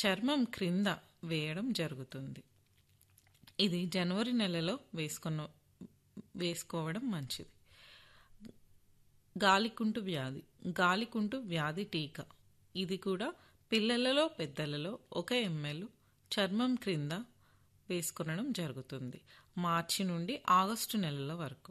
చర్మం క్రింద వేయడం జరుగుతుంది ఇది జనవరి నెలలో వేసుకున్న వేసుకోవడం మంచిది గాలికుంటు వ్యాధి గాలికుంటు వ్యాధి టీకా ఇది కూడా పిల్లలలో పెద్దలలో ఒక ఎంఎల్ చర్మం క్రింద వేసుకొనడం జరుగుతుంది మార్చి నుండి ఆగస్టు నెలల వరకు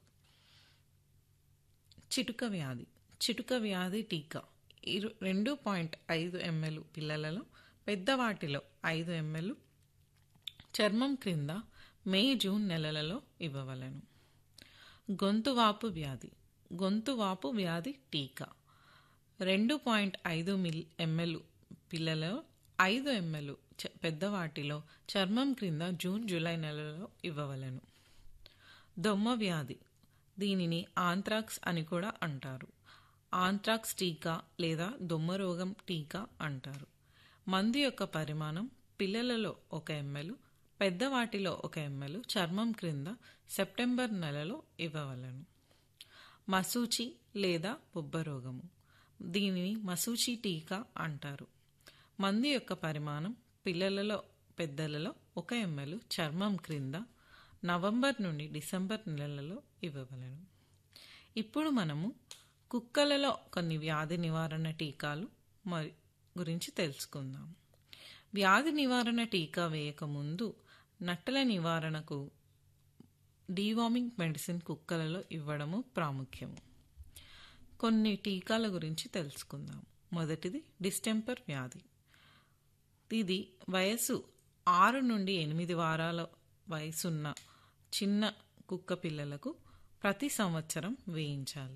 చిటుక వ్యాధి చిటుక వ్యాధి టీకా ఇరు రెండు పాయింట్ ఐదు ఎంఎల్ పిల్లలలో పెద్దవాటిలో ఐదు ఎంఎల్ చర్మం క్రింద మే జూన్ నెలలలో ఇవ్వవలెను గొంతువాపు వ్యాధి గొంతువాపు వ్యాధి టీకా రెండు పాయింట్ ఐదు మిల్ ఎంఎల్ పిల్లలో ఐదు ఎంఎల్ పెద్దవాటిలో చర్మం క్రింద జూన్ జూలై నెలలో ఇవ్వవలెను దొమ్మ వ్యాధి దీనిని ఆంత్రాక్స్ అని కూడా అంటారు ఆంత్రాక్స్ టీకా లేదా దొమ్మ రోగం టీకా అంటారు మందు యొక్క పరిమాణం పిల్లలలో ఒక ఎంఎల్ పెద్దవాటిలో ఒక ఎంఎల్ చర్మం క్రింద సెప్టెంబర్ నెలలో ఇవ్వవలెను మసూచి లేదా బొబ్బరోగము దీనిని మసూచి టీకా అంటారు మందు యొక్క పరిమాణం పిల్లలలో పెద్దలలో ఒక ఎంఎల్ చర్మం క్రింద నవంబర్ నుండి డిసెంబర్ నెలలలో ఇవ్వవలెను ఇప్పుడు మనము కుక్కలలో కొన్ని వ్యాధి నివారణ టీకాలు మరి గురించి తెలుసుకుందాం వ్యాధి నివారణ టీకా వేయకముందు నట్టల నివారణకు డీవార్మింగ్ మెడిసిన్ కుక్కలలో ఇవ్వడము ప్రాముఖ్యము కొన్ని టీకాల గురించి తెలుసుకుందాం మొదటిది డిస్టెంపర్ వ్యాధి ఇది వయసు ఆరు నుండి ఎనిమిది వారాల వయసున్న చిన్న కుక్క పిల్లలకు ప్రతి సంవత్సరం వేయించాలి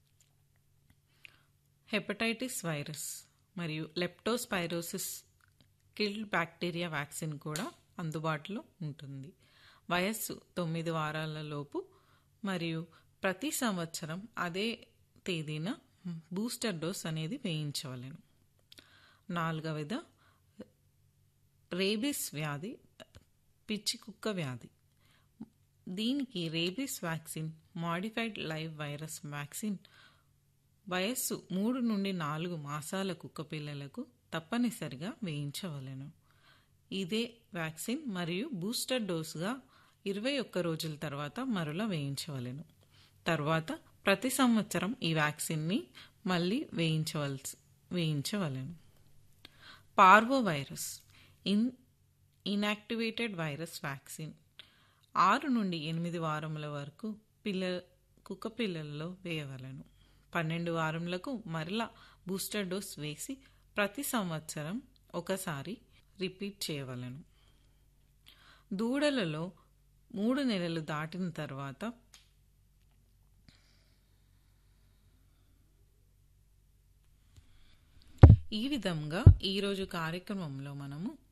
హెపటైటిస్ వైరస్ మరియు లెప్టోస్పైరోసిస్ కిల్డ్ బ్యాక్టీరియా వ్యాక్సిన్ కూడా అందుబాటులో ఉంటుంది వయస్సు తొమ్మిది వారాల లోపు మరియు ప్రతి సంవత్సరం అదే తేదీన బూస్టర్ డోస్ అనేది వేయించవలెను నాలుగవది రేబిస్ వ్యాధి పిచ్చి కుక్క వ్యాధి దీనికి rabies vaccine modified live virus vaccine వయస్సు మూడు నుండి నాలుగు మాసాల కుక్క పిల్లలకు తప్పనిసరిగా వేయించవలెను ఇదే వ్యాక్సిన్ మరియు బూస్టర్ డోసుగా ఇరవై ఒక్క రోజుల తర్వాత మరలా వేయించవలెను తర్వాత ప్రతి సంవత్సరం ఈ వ్యాక్సిన్ని మళ్ళీ వేయించవలసి వేయించవలెను parvo virus in inactivated virus vaccine ఆరు నుండి ఎనిమిది వారముల వరకు పిల్ల కుక్క పిల్లలలో వేయవలను పన్నెండు వారములకు మరలా బూస్టర్ డోస్ వేసి ప్రతి సంవత్సరం ఒకసారి రిపీట్ చేయవలను దూడలలో మూడు నెలలు దాటిన తర్వాత ఈ విధంగా ఈరోజు కార్యక్రమంలో మనము